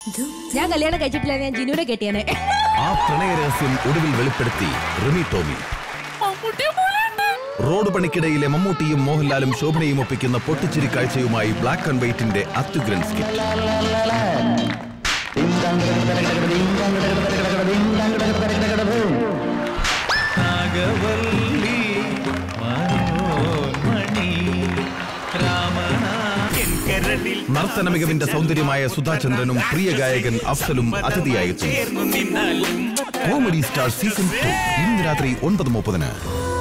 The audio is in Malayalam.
ഞാൻ കല്യാണം കഴിച്ചിട്ടില്ല ഞാൻ ജിനുവിനെ കെട്ടിയാനെ ആ പ്രണയരഹസ്യം ഒടുവിൽ വെളിപ്പെടുത്തി റിമി ടോമി റോഡ് പണിക്കിടയിലെ മമ്മൂട്ടിയും മോഹൻലാലും ശോഭനയും ഒപ്പിക്കുന്ന പൊട്ടിച്ചിരി കാഴ്ചയുമായി ബ്ലാക്ക് ആൻഡ് വൈറ്റിന്റെ അത്യുഗ്രൻ സ്കിറ്റ് നാഗവല്ലി മനോന്മണി രാമനാ എൻ കരളിൽ നർത്തന മികവിന്റെ സൗന്ദര്യമായ സുധാചന്ദ്രനും പ്രിയ ഗായകൻ അഫ്സലും അതിഥിയായെത്തും ചേർന്നു നിന്നാലും കോമഡി സ്റ്റാർ സീസൺ ടു ഇന്ന് രാത്രി ഒൻപത് മുപ്പതിന്